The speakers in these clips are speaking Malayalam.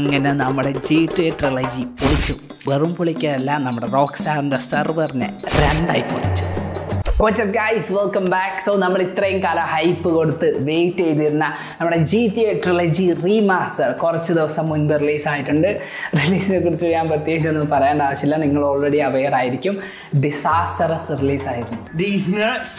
അങ്ങനെ നമ്മുടെ ജി ടി ട്രിളജി പൊളിച്ചു വെറും പൊളിക്കല്ല നമ്മുടെ റോക്ക് സ്റ്റാറിൻ്റെ സെർവറിനെ രണ്ടായി പൊളിച്ചു what's up guys welcome back so നമ്മൾ ഇത്രയും കാലം ഹൈപ്പ് കൊടുത്ത് വെയിറ്റ് ചെയ്തിരുന്ന നമ്മുടെ G T A trilogy remaster കുറച്ച് ദിവസം മുൻപ് റിലീസ് ആയിട്ടുണ്ട് റിലീസിനെ കുറിച്ച് ഞാൻ പ്രത്യേകിച്ച് ഒന്നും പറയേണ്ട ആവശ്യമില്ല നിങ്ങൾ ഓൾറെഡി അവെയർ ആയിരിക്കും ഡിസാസ്റ്ററസ് റിലീസ് ആയിരുന്നു These nuts.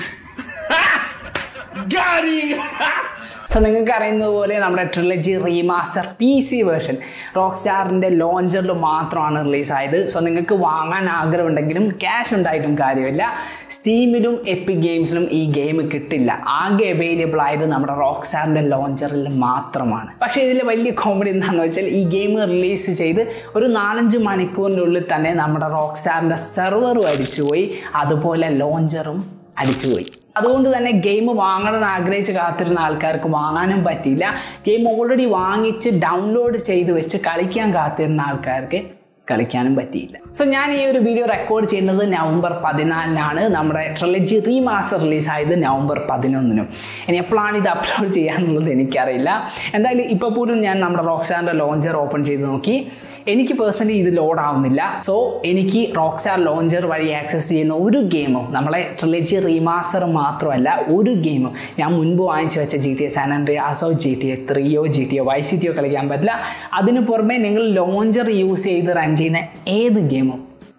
Got him. So നിങ്ങൾക്ക് അറിയുന്നത് പോലെ നമ്മുടെ trilogy remaster P C version റോക്ക് സ്റ്റാറിൻ്റെ ലോഞ്ചറിൽ മാത്രമാണ് റിലീസായത് സോ നിങ്ങൾക്ക് വാങ്ങാൻ ആഗ്രഹമുണ്ടെങ്കിലും ക്യാഷ് ഉണ്ടായിട്ടും കാര്യമില്ല സ്റ്റീമിലും എപ്പിക് ഗെയിംസിലും ഈ ഗെയിം കിട്ടില്ല ആകെ അവൈലബിൾ ആയത് നമ്മുടെ റോക്ക് സ്റ്റാറിൻ്റെ ലോഞ്ചറിൽ മാത്രമാണ് പക്ഷേ ഇതിൽ വലിയ കോമഡി എന്താണെന്ന് വെച്ചാൽ ഈ ഗെയിം റിലീസ് ചെയ്ത് ഒരു നാലഞ്ച് മണിക്കൂറിനുള്ളിൽ തന്നെ നമ്മുടെ റോക്ക് സ്റ്റാറിൻ്റെ സെർവറും അടിച്ചുപോയി അതുപോലെ ലോഞ്ചറും അടിച്ചുപോയി അതുകൊണ്ട് തന്നെ ഗെയിം വാങ്ങണമെന്ന് ആഗ്രഹിച്ച് കാത്തിരുന്ന ആൾക്കാർക്ക് വാങ്ങാനും പറ്റിയില്ല ഗെയിം ഓൾറെഡി വാങ്ങിച്ച് ഡൗൺലോഡ് ചെയ്ത് വെച്ച് കളിക്കാൻ കാത്തിരുന്ന ആൾക്കാർക്ക് കളിക്കാനും പറ്റിയില്ല സോ ഞാൻ ഈ ഒരു വീഡിയോ റെക്കോർഡ് ചെയ്യുന്നത് നവംബർ പതിനാലിനാണ് നമ്മുടെ ട്രിലജി റീമാസ്റ്റർ റിലീസായത് നവംബർ പതിനൊന്നിനും ഇനി എപ്പോഴാണ് ഇത് അപ്ലോഡ് ചെയ്യാന്നുള്ളത് എനിക്കറിയില്ല എന്തായാലും ഇപ്പോൾ പോലും ഞാൻ നമ്മുടെ റോക്സാറിൻ്റെ ലോഞ്ചർ ഓപ്പൺ ചെയ്ത് നോക്കി എനിക്ക് പേഴ്സണലി ഇത് ലോഡ് ആവുന്നില്ല സോ എനിക്ക് റോക്സ്റ്റാർ ലോഞ്ചർ വഴി ആക്സസ് ചെയ്യുന്ന ഒരു ഗെയിമും നമ്മളെ ട്രിലജി റീമാസ്റ്റർ മാത്രമല്ല ഒരു ഗെയിമും ഞാൻ മുൻപ് വാങ്ങിച്ചു വെച്ച ജി ടി എ സാൻ ആൻഡ്രിയാസോ ജി ടി എ ത്രീയോ ജി ടി എ വൈ സി ടിയോ കളിക്കാൻ പറ്റില്ല അതിന് പുറമെ നിങ്ങൾ ലോഞ്ചർ യൂസ് ചെയ്ത് റൺ ചെയ്യുന്ന ഏത് ഗെയിമും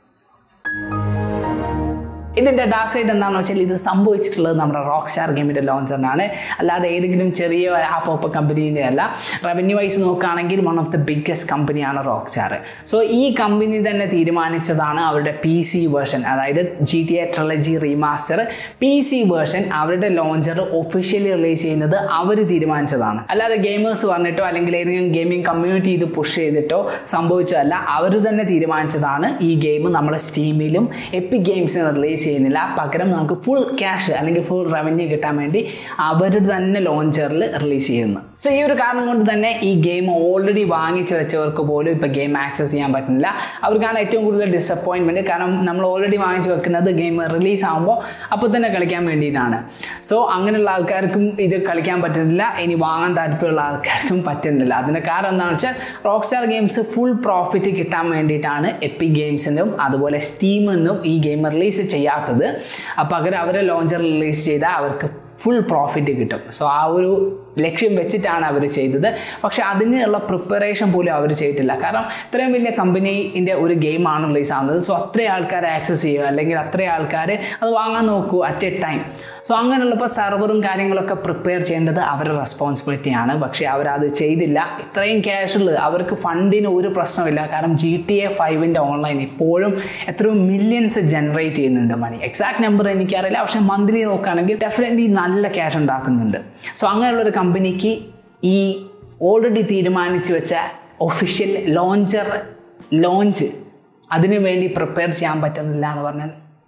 ഇതിൻ്റെ ഡാർക്ക് സൈഡ് എന്താണെന്ന് വെച്ചാൽ ഇത് സംഭവിച്ചിട്ടുള്ളത് നമ്മുടെ റോക്ക് സ്റ്റാർ ഗെയിമിൻ്റെ ലോഞ്ചറിനാണ് അല്ലാതെ ഏതെങ്കിലും ചെറിയ ആപ്പ് ഓപ്പ് കമ്പനീൻ്റെ അല്ല റവന്യൂ വൈസ് നോക്കുകയാണെങ്കിൽ വൺ ഓഫ് ദി ബിഗ്ഗസ്റ്റ് കമ്പനിയാണ് റോക്ക് സ്റ്റാർ സോ ഈ കമ്പനി തന്നെ തീരുമാനിച്ചതാണ് അവരുടെ പി സി വേർഷൻ അതായത് G T A trilogy remaster P C version അവരുടെ ലോഞ്ചർ ഒഫീഷ്യലി റിലീസ് ചെയ്യുന്നത് അവർ തീരുമാനിച്ചതാണ് അല്ലാതെ ഗെയിമേഴ്സ് പറഞ്ഞിട്ടോ അല്ലെങ്കിൽ ഏതെങ്കിലും ഗെയിമിംഗ് കമ്മ്യൂണിറ്റി ഇത് പുഷ് ചെയ്തിട്ടോ സംഭവിച്ചതല്ല അവർ തന്നെ തീരുമാനിച്ചതാണ് ഈ ഗെയിം നമ്മുടെ സ്റ്റീമിലും എപ്പിക് ഗെയിംസിന് റിലീസ് ചെയ്യുന്നില്ല പകരം നമുക്ക് ഫുൾ ക്യാഷ് അല്ലെങ്കിൽ ഫുൾ റവന്യൂ കിട്ടാൻ വേണ്ടി അവർ തന്നെ ലോഞ്ചറിൽ റിലീസ് ചെയ്യുന്നു സോ ഈ ഒരു കാരണം കൊണ്ട് തന്നെ ഈ ഗെയിം ഓൾറെഡി വാങ്ങിച്ചു വെച്ചവർക്ക് പോലും ഇപ്പോൾ ഗെയിം ആക്സസ് ചെയ്യാൻ പറ്റുന്നില്ല അവർക്കാണ് ഏറ്റവും കൂടുതൽ ഡിസപ്പോയിൻമെൻറ്റ് കാരണം നമ്മൾ ഓൾറെഡി വാങ്ങിച്ചു വെക്കുന്നത് ഗെയിം റിലീസ് ആകുമ്പോൾ അപ്പോൾ തന്നെ കളിക്കാൻ വേണ്ടിയിട്ടാണ് സോ അങ്ങനെയുള്ള ആൾക്കാർക്കും ഇത് കളിക്കാൻ പറ്റുന്നില്ല ഇനി വാങ്ങാൻ താല്പര്യമുള്ള ആൾക്കാർക്കും പറ്റുന്നില്ല അതിന് കാരണം എന്താണെന്ന് വെച്ചാൽ Rockstar games full profit കിട്ടാൻ വേണ്ടിയിട്ടാണ് എപ്പിക് ഗെയിംസിനും അതുപോലെ സ്റ്റീമെന്നും ഈ ഗെയിം റിലീസ് ചെയ്യാത്തത് അപ്പോൾ പകരം അവരെ ലോഞ്ചർ റിലീസ് ചെയ്താൽ അവർക്ക് ഫുൾ പ്രോഫിറ്റ് കിട്ടും സോ ആ ഒരു ലക്ഷ്യം വെച്ചിട്ടാണ് അവർ ചെയ്തത് പക്ഷേ അതിനുള്ള പ്രിപ്പറേഷൻ പോലും അവർ ചെയ്തിട്ടില്ല കാരണം ഇത്രയും വലിയ കമ്പനീൻ്റെ ഒരു ഗെയിമാണ് റിലീസ് ആവുന്നത് സോ അത്രയും ആൾക്കാർ ആക്സസ് ചെയ്യുക അല്ലെങ്കിൽ അത്രയും ആൾക്കാർ അത് വാങ്ങാൻ നോക്കൂ അറ്റ് എ ടൈം സോ അങ്ങനെയുള്ളപ്പോൾ സെർവറും കാര്യങ്ങളൊക്കെ പ്രിപ്പയർ ചെയ്യേണ്ടത് അവരുടെ റെസ്പോൺസിബിലിറ്റിയാണ് പക്ഷേ അവരത് ചെയ്തില്ല ഇത്രയും ക്യാഷുള്ളത് അവർക്ക് ഫണ്ടിന് ഒരു പ്രശ്നമില്ല കാരണം ജി ടി എ ഫൈവിൻ്റെ ഓൺലൈൻ ഇപ്പോഴും എത്രയോ മില്യൺസ് ജനറേറ്റ് ചെയ്യുന്നുണ്ട് മണി എക്സാക്ട് നമ്പർ എനിക്കറിയില്ല പക്ഷേ മന്ത്ലി നോക്കുകയാണെങ്കിൽ ഡെഫിനറ്റ്ലി നല്ല ക്യാഷ് ഉണ്ടാക്കുന്നുണ്ട് സോ അങ്ങനെയുള്ളൊരു കമ്പനിക്ക് ഈ ഓൾറെഡി തീരുമാനിച്ചു വെച്ച ഒഫീഷ്യൽ ലോഞ്ചർ ലോഞ്ച് അതിനു വേണ്ടി പ്രിപ്പയർ ചെയ്യാൻ പറ്റുന്നില്ല എന്ന് പറഞ്ഞാൽ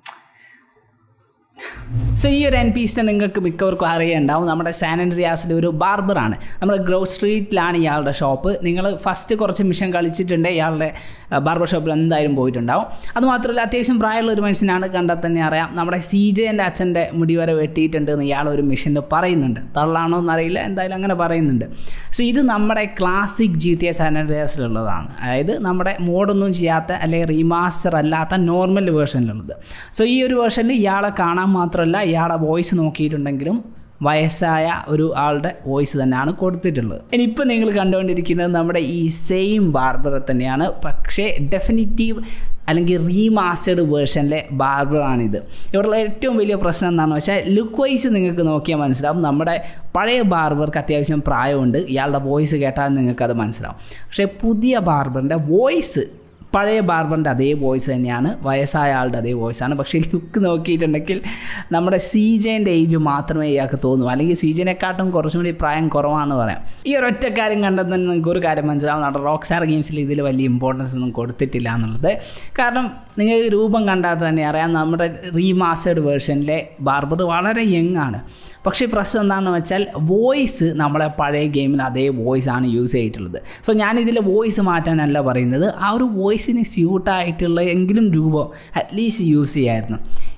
സോ ഈ ഒരു എൻ പീസിനെ നിങ്ങൾക്ക് മിക്കവർക്കും അറിയുണ്ടാവും നമ്മുടെ സാൻ ആൻഡ്രിയാസിലെ ഒരു ബാർബറാണ് നമ്മുടെ ഗ്രോ സ്ട്രീറ്റിലാണ് ഇയാളുടെ ഷോപ്പ് നിങ്ങൾ ഫസ്റ്റ് കുറച്ച് മിഷൻ കളിച്ചിട്ടുണ്ട് ഇയാളുടെ ബാർബർ ഷോപ്പിൽ എന്തായാലും പോയിട്ടുണ്ടാവും അതുമാത്രമല്ല അത്യാവശ്യം പ്രായമുള്ള ഒരു മനുഷ്യനാണ് കണ്ടാൽ തന്നെ അറിയാം നമ്മുടെ സി ജെൻ്റെ അച്ഛൻ്റെ മുടി വരെ വെട്ടിയിട്ടുണ്ട് എന്ന് ഇയാൾ ഒരു മിഷനിൽ പറയുന്നുണ്ട് തള്ളാണോ എന്നറിയില്ല എന്തായാലും അങ്ങനെ പറയുന്നുണ്ട് സോ ഇത് നമ്മുടെ ക്ലാസിക് ജി ടി എ സാൻ ആൻഡ്രിയാസിലുള്ളതാണ് അതായത് നമ്മുടെ മോഡൊന്നും ചെയ്യാത്ത അല്ലെങ്കിൽ റീമാസ്റ്റർ അല്ലാത്ത നോർമൽ വേർഷനിലുള്ളത് സോ ഈ ഒരു വേർഷനിൽ ഇയാളെ കാണാൻ മാത്രമല്ല ഇയാളെ വോയിസ് നോക്കിയിട്ടുണ്ടെങ്കിലും വയസ്സായ ഒരു ആളുടെ വോയിസ് തന്നെയാണ് കൊടുത്തിട്ടുള്ളത് ഇനിയിപ്പോൾ നിങ്ങൾ കണ്ടുകൊണ്ടിരിക്കുന്നത് നമ്മുടെ ഈ സെയിം ബാർബറെ തന്നെയാണ് പക്ഷേ ഡെഫിനിറ്റീവ് അല്ലെങ്കിൽ റീമാസ്റ്റേഡ് വേർഷനിലെ ബാർബറാണിത് ഇവരുടെ ഏറ്റവും വലിയ പ്രശ്നം എന്താണെന്ന് വെച്ചാൽ ലുക്ക് വൈസ് നിങ്ങൾക്ക് നോക്കിയാൽ മനസ്സിലാവും നമ്മുടെ പഴയ ബാർബർക്ക് അത്യാവശ്യം പ്രായമുണ്ട് ഇയാളുടെ വോയിസ് കേട്ടാൽ നിങ്ങൾക്കത് മനസ്സിലാവും പക്ഷേ പുതിയ ബാർബറിൻ്റെ വോയിസ് പഴയ ബാർബറിൻ്റെ അതേ വോയിസ് തന്നെയാണ് വയസ്സായ ആളുടെ അതേ വോയിസാണ് പക്ഷേ ലുക്ക് നോക്കിയിട്ടുണ്ടെങ്കിൽ നമ്മുടെ സീജേൻ്റെ ഏജ് മാത്രമേ ഇയാൾക്ക് തോന്നൂ അല്ലെങ്കിൽ സീജനെക്കാട്ടും കുറച്ചും കൂടി പ്രായം കുറവാണെന്ന് പറയാം ഈ ഒരൊറ്റ കാര്യം കണ്ടാൽ തന്നെ നിങ്ങൾക്ക് ഒരു കാര്യം മനസ്സിലാവും നമ്മുടെ റോക്ക് സ്റ്റാർ ഗെയിംസിൽ ഇതിൽ വലിയ ഇമ്പോർട്ടൻസ് ഒന്നും കൊടുത്തിട്ടില്ല എന്നുള്ളത് കാരണം നിങ്ങൾക്ക് രൂപം കണ്ടാൽ തന്നെ അറിയാം നമ്മുടെ റീമാസ്റ്റേഡ് വേർഷനിലെ ബാർബർ വളരെ യങ് ആണ് പക്ഷേ പ്രശ്നം എന്താണെന്ന് വെച്ചാൽ വോയിസ് നമ്മളെ പഴയ ഗെയിമിൽ അതേ വോയിസ് ആണ് യൂസ് ചെയ്തിട്ടുള്ളത് സോ ഞാനിതിലെ വോയിസ് മാറ്റാനല്ല പറയുന്നത് ആ ഒരു വോയിസിന് സ്യൂട്ടായിട്ടുള്ള എങ്കിലും രൂപം അറ്റ്ലീസ്റ്റ് യൂസ് ചെയ്യായിരുന്നു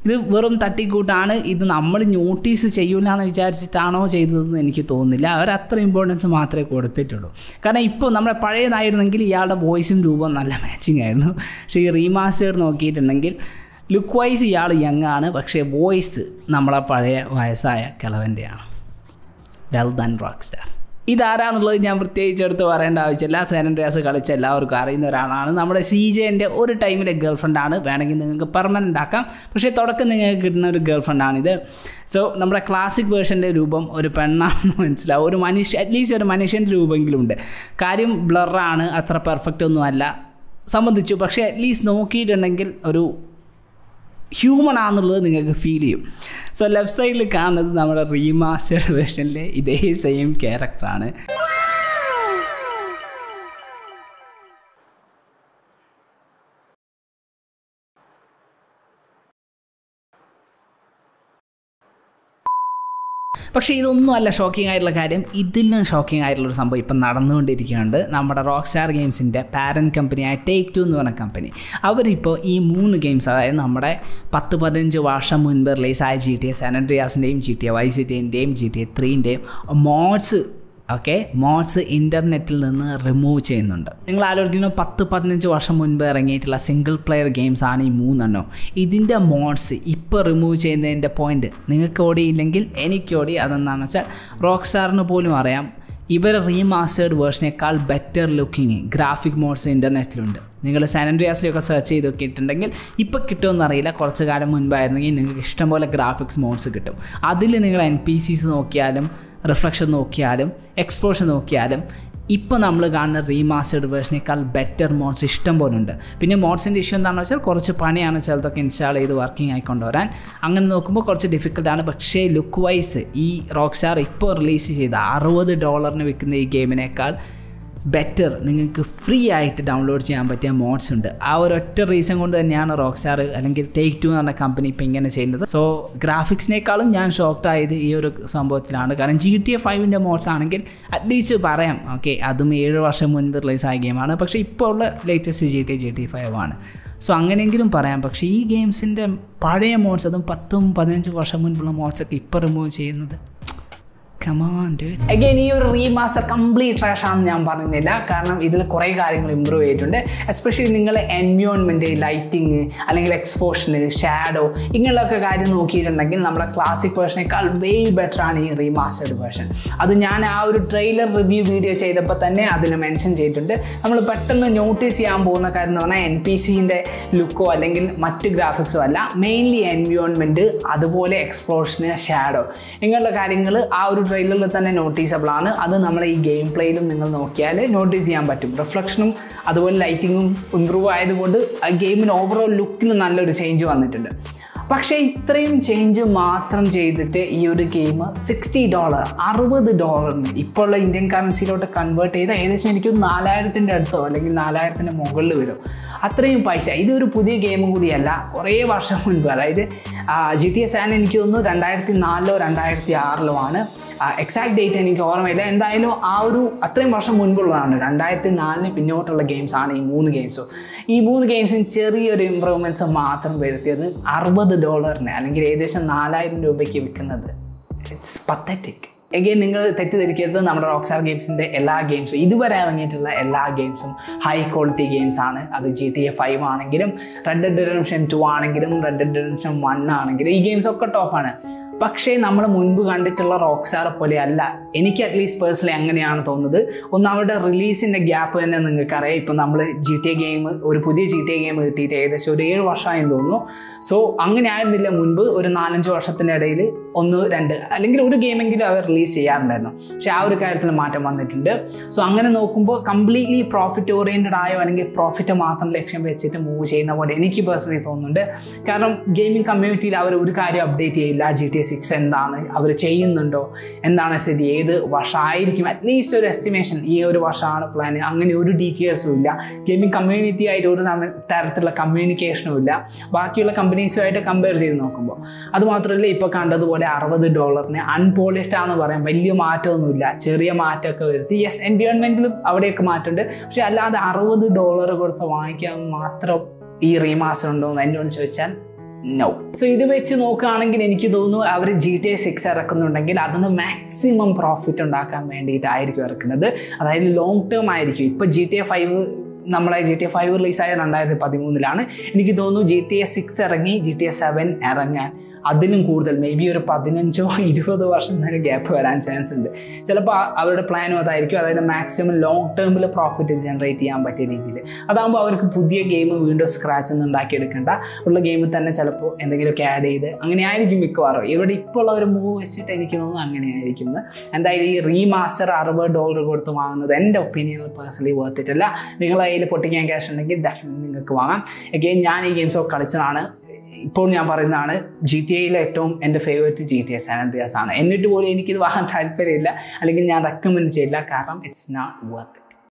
ഇത് വെറും തട്ടിക്കൂട്ടാണ് ഇത് നമ്മൾ നോട്ടീസ് ചെയ്യൂല എന്ന് വിചാരിച്ചിട്ടാണോ ചെയ്തതെന്ന് എനിക്ക് തോന്നുന്നില്ല അവർ അത്ര ഇമ്പോർട്ടൻസ് മാത്രമേ കൊടുത്തിട്ടുള്ളൂ കാരണം ഇപ്പോൾ നമ്മുടെ പഴയതായിരുന്നെങ്കിൽ ഇയാളുടെ വോയിസും രൂപം നല്ല മാച്ചിങ് ആയിരുന്നു പക്ഷേ ഈ റീമാസ്റ്റേഡ് നോക്കിയിട്ടുണ്ടെങ്കിൽ ലുക്ക് വൈസ് ഇയാൾ യങ് ആണ് പക്ഷേ വോയിസ് നമ്മളെ പഴയ വയസ്സായ കിളവൻ്റെയാണ് വെൽ ദൻ റോക്ക് സ്റ്റാർ ഇതാരാന്നുള്ളത് ഞാൻ പ്രത്യേകിച്ച് എടുത്ത് പറയേണ്ട ആവശ്യമില്ല സെനൻഡ്രിയാസ് കളിച്ച എല്ലാവർക്കും അറിയുന്ന ഒരാളാണ് നമ്മുടെ സി ജെൻ്റെ ഒരു ടൈമിലെ ഗേൾ ഫ്രണ്ടാണ് വേണമെങ്കിൽ നിങ്ങൾക്ക് പെർമനൻ്റ് ആക്കാം പക്ഷേ തുടക്കം നിങ്ങൾക്ക് കിട്ടുന്ന ഒരു ഗേൾ ഫ്രണ്ടാണിത് സോ നമ്മുടെ ക്ലാസിക് വേർഷൻ്റെ രൂപം ഒരു പെണ്ണാണെന്ന് മനസ്സിലാവും ഒരു മനുഷ്യ അറ്റ്ലീസ്റ്റ് ഒരു മനുഷ്യൻ്റെ രൂപമെങ്കിലും ഉണ്ട് കാര്യം ബ്ലറാണ് അത്ര പെർഫെക്റ്റ് ഒന്നുമല്ല സംബന്ധിച്ചു പക്ഷേ അറ്റ്ലീസ്റ്റ് നോക്കിയിട്ടുണ്ടെങ്കിൽ ഒരു ഹ്യൂമൺ ആണെന്നുള്ളത് നിങ്ങൾക്ക് ഫീൽ ചെയ്യും സോ ലെഫ്റ്റ് സൈഡിൽ കാണുന്നത് നമ്മുടെ റീമാസ്റ്റേഡ് വേർഷനിലെ ഇതേ സെയിം ക്യാരക്ടറാണ് പക്ഷേ ഇതൊന്നും അല്ല ഷോക്കിംഗ് ആയിട്ടുള്ള കാര്യം ഇതിലും ഷോക്കിംഗ് ആയിട്ടുള്ള ഒരു സംഭവം ഇപ്പം നടന്നുകൊണ്ടിരിക്കുന്നുണ്ട് നമ്മുടെ റോക്ക് സ്റ്റാർ ഗെയിംസിൻ്റെ പാരൻറ്റ് കമ്പനിയായ ടേക്ക് ടു എന്ന് പറഞ്ഞ കമ്പനി അവരിപ്പോൾ ഈ മൂന്ന് ഗെയിംസ് അതായത് നമ്മുടെ പത്ത് പതിനഞ്ച് വർഷം മുൻപ് റിലീസായ ജി ടി എ സാനഡ്രിയാസിൻ്റെയും ജി ടി എ വൈ സിറ്റിൻ്റെയും ജി ടി എ ത്രീൻ്റെയും മോഡ്സ് ഓക്കെ മോഡ്സ് ഇൻ്റർനെറ്റിൽ നിന്ന് റിമൂവ് ചെയ്യുന്നുണ്ട് നിങ്ങൾ ആലോചിക്കുന്നു പത്ത് പതിനഞ്ച് വർഷം മുൻപ് ഇറങ്ങിയിട്ടുള്ള സിംഗിൾ പ്ലെയർ ഗെയിംസ് ആണ് ഈ മൂന്നെണ്ണം ഇതിൻ്റെ മോഡ്സ് ഇപ്പോൾ റിമൂവ് ചെയ്യുന്നതിൻ്റെ പോയിന്റ് നിങ്ങൾക്ക് ഓടിയില്ലെങ്കിൽ എനിക്ക് ഓടി അതെന്താണെന്ന് വെച്ചാൽ റോക്ക് സ്റ്റാറിന് പോലും അറിയാം ഇവർ റീമാസ്റ്റേർഡ് വേർഷനേക്കാൾ ബെറ്റർ ലുക്കിങ് ഗ്രാഫിക് മോഡ്സ് ഇൻ്റർനെറ്റിലുണ്ട് നിങ്ങൾ സാനൻഡ്രിയാസിലൊക്കെ സെർച്ച് ചെയ്ത് നോക്കിയിട്ടുണ്ടെങ്കിൽ ഇപ്പോൾ കിട്ടുമെന്ന് അറിയില്ല കുറച്ച് കാലം മുൻപായിരുന്നെങ്കിൽ നിങ്ങൾക്ക് ഇഷ്ടംപോലെ ഗ്രാഫിക്സ് മോഡ്സ് കിട്ടും അതിൽ നിങ്ങൾ എൻ പി സീസ് നോക്കിയാലും റിഫ്ലക്ഷൻ നോക്കിയാലും എക്സ്പോഷൻ നോക്കിയാലും ഇപ്പോൾ നമ്മൾ കാണുന്ന റീമാസ്റ്റേർഡ് വേർഷനേക്കാൾ ബെറ്റർ മോഡ്സ് ഇഷ്ടം പോലെ ഉണ്ട് പിന്നെ മോഡ്സിൻ്റെ ഇഷ്യൂ എന്താണെന്ന് വെച്ചാൽ കുറച്ച് പണിയാണ് ചിലതൊക്കെ ഇൻസ്റ്റാൾ ചെയ്ത് വർക്കിംഗ് ആയിക്കൊണ്ടുവരാൻ അങ്ങനെ നോക്കുമ്പോൾ കുറച്ച് ഡിഫിക്കൽട്ടാണ് പക്ഷേ ലുക്ക് വൈസ് ഈ റോക്ക് സ്റ്റാർ ഇപ്പോൾ റിലീസ് ചെയ്ത അറുപത് ഡോളറിന് വിൽക്കുന്ന ഈ ഗെയിമിനേക്കാൾ ബെറ്റർ നിങ്ങൾക്ക് ഫ്രീ ആയിട്ട് ഡൗൺലോഡ് ചെയ്യാൻ പറ്റിയ മോഡ്സ് ഉണ്ട് ആ ഒരു ഒറ്റ റീസൺ കൊണ്ട് തന്നെയാണ് റോക്ക് സ്റ്റാർ അല്ലെങ്കിൽ ടേക്ക് ടു എന്ന് പറഞ്ഞ കമ്പനി ഇപ്പോൾ ഇങ്ങനെ ചെയ്യുന്നത് സോ ഗ്രാഫിക്സിനേക്കാളും ഞാൻ ഷോക്ക്ഡ് ആയത് ഈ ഒരു സംഭവത്തിലാണ് കാരണം ജി ടി എ ഫൈവിൻ്റെ മോഡ്സ് ആണെങ്കിൽ അറ്റ്ലീസ്റ്റ് പറയാം ഓക്കെ അതും ഏഴ് വർഷം മുൻപ് റിലീസായ ഗെയിമാണ് പക്ഷേ ഇപ്പോൾ ഉള്ള latest G T G T five ആണ് സോ അങ്ങനെയെങ്കിലും പറയാം പക്ഷേ ഈ ഗെയിംസിൻ്റെ പഴയ മോഡ്സ് അതും പത്തും പതിനഞ്ചും വർഷം മുൻപുള്ള മോഡ്സൊക്കെ ഇപ്പോൾ റിമൂവ് ചെയ്യുന്നത് അഗൈൻ ഈ ഒരു റീമാസ്റ്റർ കംപ്ലീറ്റ് ട്രാഷ് ആണെന്ന് ഞാൻ പറയുന്നില്ല കാരണം ഇതിൽ കുറേ കാര്യങ്ങൾ ഇമ്പ്രൂവ് ചെയ്തിട്ടുണ്ട് എസ്പെഷ്യലി നിങ്ങൾ എൻവയോൺമെൻറ്റ് ലൈറ്റിങ് അല്ലെങ്കിൽ എക്സ്പോഷന് ഷാഡോ ഇങ്ങനെയുള്ളൊക്കെ കാര്യം നോക്കിയിട്ടുണ്ടെങ്കിൽ നമ്മുടെ ക്ലാസിക് വേർഷനേക്കാൾ വേ ബെറ്റർ ആണ് ഈ റീമാസ്റ്റേഡ് വേർഷൻ അത് ഞാൻ ആ ഒരു ട്രെയിലർ റിവ്യൂ വീഡിയോ ചെയ്തപ്പോൾ തന്നെ അതിൽ മെൻഷൻ ചെയ്തിട്ടുണ്ട് നമ്മൾ പെട്ടെന്ന് നോട്ടീസ് ചെയ്യാൻ പോകുന്ന കാര്യം എന്ന് പറഞ്ഞാൽ എൻ പി സിൻ്റെ ലുക്കോ അല്ലെങ്കിൽ മറ്റ് ഗ്രാഫിക്സോ അല്ല മെയിൻലി എൻവയോൺമെൻറ്റ് അതുപോലെ എക്സ്പ്ലോഷന് ഷാഡോ ഇങ്ങനെയുള്ള കാര്യങ്ങൾ ആ ഒരു ട്രെയിലറിൽ തന്നെ നോട്ടീസബിൾ ആണ് അത് നമ്മൾ ഈ ഗെയിം പ്ലേയിലും നിങ്ങൾ നോക്കിയാൽ നോട്ടീസ് ചെയ്യാൻ പറ്റും റിഫ്ലക്ഷനും അതുപോലെ ലൈറ്റിങ്ങും ഇമ്പ്രൂവ് ആയതുകൊണ്ട് ആ ഗെയിമിന് ഓവറോൾ ലുക്കിന് നല്ലൊരു ചേഞ്ച് വന്നിട്ടുണ്ട് പക്ഷേ ഇത്രയും ചേഞ്ച് മാത്രം ചെയ്തിട്ട് ഈ ഒരു ഗെയിം സിക്സ്റ്റി ഡോളർ അറുപത് ഡോളറിന് ഇപ്പോൾ ഉള്ള ഇന്ത്യൻ കറൻസിയിലോട്ട് കൺവേർട്ട് ചെയ്ത് ഏകദേശം എനിക്ക് നാലായിരത്തിൻ്റെ അടുത്തോ അല്ലെങ്കിൽ നാലായിരത്തിൻ്റെ മുകളിൽ വരും അത്രയും പൈസ ഇതൊരു പുതിയ ഗെയിമും കൂടിയല്ല കുറേ വർഷം മുൻപ് അതായത് ജി ടി എസ് ആൻ എനിക്ക് തോന്നുന്നു രണ്ടായിരത്തി നാലിലോ രണ്ടായിരത്തി ആറിലോ ആണ് എക്സാക്ട് ഡേറ്റ് എനിക്ക് ഓർമ്മയില്ല എന്തായാലും ആ ഒരു അത്രയും വർഷം മുൻപുള്ളതാണ് രണ്ടായിരത്തി നാലിന് പിന്നോട്ടുള്ള ഗെയിംസ് ആണ് ഈ മൂന്ന് ഗെയിംസും ഈ മൂന്ന് ഗെയിംസും ചെറിയൊരു ഇമ്പ്രൂവ്മെൻറ്റ്സ് മാത്രം വരുത്തിയത് അറുപത് ഡോളറിന് അല്ലെങ്കിൽ ഏകദേശം നാലായിരം രൂപയ്ക്ക് വിൽക്കുന്നത് ഇറ്റ്സ് പത്തറ്റിക് എഗെയിൻ നിങ്ങൾ തെറ്റിദ്ധരിക്കരുത് നമ്മുടെ റോക്സാർ ഗെയിംസിൻ്റെ എല്ലാ ഗെയിംസും ഇതുവരെ ഇറങ്ങിയിട്ടുള്ള എല്ലാ ഗെയിംസും ഹൈ ക്വാളിറ്റി ഗെയിംസ് ആണ് അത് ജി ടി എ ഫൈവ് ആണെങ്കിലും റെഡ് ഡെഡ് റിഡംഷൻ ടു ആണെങ്കിലും റെഡ് ഡെഡ് റിഡംഷൻ വൺ ആണെങ്കിലും ഈ ഗെയിംസ് ഒക്കെ ടോപ്പാണ് പക്ഷേ നമ്മൾ മുൻപ് കണ്ടിട്ടുള്ള റോക്സാർ പോലെ അല്ല എനിക്ക് അറ്റ്ലീസ്റ്റ് പേഴ്സണലി അങ്ങനെയാണ് തോന്നുന്നത് ഒന്ന് അവരുടെ റിലീസിൻ്റെ ഗ്യാപ്പ് തന്നെ നിങ്ങൾക്കറിയാം ഇപ്പം നമ്മൾ ജി ടി എ ഗെയിം ഒരു പുതിയ ജി ടി എ ഗെയിം കിട്ടിയിട്ട് ഏകദേശം ഒരു ഏഴ് വർഷമായെന്ന് തോന്നുന്നു സോ അങ്ങനെ ആയിരുന്നില്ല മുൻപ് ഒരു നാലഞ്ച് വർഷത്തിൻ്റെ ഇടയിൽ ഒന്ന് രണ്ട് അല്ലെങ്കിൽ ഒരു ഗെയിമെങ്കിലും അവർ റിലീസ് ചെയ്യാറുണ്ടായിരുന്നു പക്ഷേ ആ ഒരു കാര്യത്തിൽ മാറ്റം വന്നിട്ടുണ്ട് സോ അങ്ങനെ നോക്കുമ്പോൾ കംപ്ലീറ്റ്ലി പ്രോഫിറ്റ് ഓറിയൻറ്റഡ് ആയോ അല്ലെങ്കിൽ പ്രോഫിറ്റ് മാത്രം ലക്ഷ്യം വെച്ചിട്ട് മൂവ് ചെയ്യുന്ന പോലെ എനിക്ക് പേഴ്സണലി തോന്നുന്നുണ്ട് കാരണം ഗെയിമിംഗ് കമ്മ്യൂണിറ്റിയിൽ അവർ ഒരു കാര്യം അപ്ഡേറ്റ് ചെയ്യില്ല ജി ടി എ സിക്സ് എന്താണ് അവർ ചെയ്യുന്നുണ്ടോ എന്താണ് സ്ഥിതി ഏത് വർഷമായിരിക്കും അറ്റ്ലീസ്റ്റ് ഒരു എസ്റ്റിമേഷൻ ഈ ഒരു വർഷമാണ് പ്ലാൻ അങ്ങനെ ഒരു ഡീറ്റെയിൽസും ഇല്ല ഗെയിമിംഗ് കമ്മ്യൂണിറ്റി ആയിട്ട് ഒരു തമ്മിൽ തരത്തിലുള്ള കമ്മ്യൂണിക്കേഷനും ഇല്ല ബാക്കിയുള്ള കമ്പനീസുമായിട്ട് കമ്പയർ ചെയ്ത് നോക്കുമ്പോൾ അതുമാത്രമല്ല ഇപ്പോൾ കണ്ടതുപോലെ അറുപത് ഡോളറിന് അൺപോളിഷ്ഡ് ആണെന്ന് പറയാം വലിയ മാറ്റമൊന്നുമില്ല ചെറിയ മാറ്റമൊക്കെ വരുത്തി യെസ് എൻവയോൺമെൻറ്റിലും അവിടെയൊക്കെ മാറ്റമുണ്ട് പക്ഷെ അല്ലാതെ അറുപത് ഡോളർ കൊടുത്ത് വാങ്ങിക്കാൻ മാത്രം ഈ റീമാസം ഉണ്ടോ എന്ന് എന്നോട് ചോദിച്ചാൽ നോ സോ ഇത് വെച്ച് നോക്കുകയാണെങ്കിൽ എനിക്ക് തോന്നുന്നു അവർ ജി ടി എ സിക്സ് ഇറക്കുന്നുണ്ടെങ്കിൽ അതിന് മാക്സിമം പ്രോഫിറ്റ് ഉണ്ടാക്കാൻ വേണ്ടിയിട്ടായിരിക്കും ഇറക്കുന്നത് അതായത് ലോങ് ടേം ആയിരിക്കും ഇപ്പോൾ ജി ടി എ ഫൈവ് നമ്മളെ ജി ടി എ ഫൈവ് റിലീസായ രണ്ടായിരത്തി പതിമൂന്നിലാണ് എനിക്ക് തോന്നുന്നു ജി ടി എ സിക്സ് ഇറങ്ങി ജി ടി എ സെവൻ ഇറങ്ങാൻ അതിലും കൂടുതൽ മേ ബി ഒരു പതിനഞ്ചോ ഇരുപതോ വർഷം തന്നെ ഗ്യാപ്പ് വരാൻ ചാൻസ് ഉണ്ട് ചിലപ്പോൾ ആ- അവരുടെ പ്ലാനും അതായിരിക്കും അതായത് മാക്സിമം ലോങ് ടേമിൽ പ്രോഫിറ്റ് ജനറേറ്റ് ചെയ്യാൻ പറ്റിയ രീതിയിൽ അതാകുമ്പോൾ അവർക്ക് പുതിയ ഗെയിം വീണ്ടും സ്ക്രാച്ച് നിന്ന് ഉണ്ടാക്കിയെടുക്കേണ്ട ഉള്ള ഗെയിമിൽ തന്നെ ചിലപ്പോൾ എന്തെങ്കിലുമൊക്കെ ആഡ് ചെയ്ത് അങ്ങനെ ആയിരിക്കും മിക്കവാറും ഇവിടെ ഇപ്പോൾ ഉള്ള ഒരു മൂവ് വെച്ചിട്ട് എനിക്ക് തോന്നുന്നു അങ്ങനെയായിരിക്കും എന്തായാലും ഈ റീമാസ്റ്റർ അറുപത് ഡോളർ കൊടുത്ത് വാങ്ങുന്നത് എൻ്റെ ഒപ്പീനിയനിൽ പേഴ്സണലി വേർത്തിട്ടല്ല നിങ്ങളുടെ കയ്യിൽ പൊട്ടിക്കാൻ ക്യാഷ് ഉണ്ടെങ്കിൽ ഡെഫിനറ്റ്ലി നിങ്ങൾക്ക് വാങ്ങാം എഗെയിൻ ഞാൻ ഈ ഗെയിംസ് ഒക്കെ കളിച്ചതാണ് ഇപ്പോൾ ഞാൻ പറയുന്നതാണ് ജി ടി എയിലെ ഏറ്റവും എൻ്റെ favourite G T A San Andreas ആണ് എന്നിട്ട് പോലും എനിക്കിത് വാങ്ങാൻ താല്പര്യമില്ല അല്ലെങ്കിൽ ഞാൻ റെക്കമെൻഡ് ചെയ്യില്ല കാരണം ഇറ്റ്സ് നോട്ട് വർത്ത്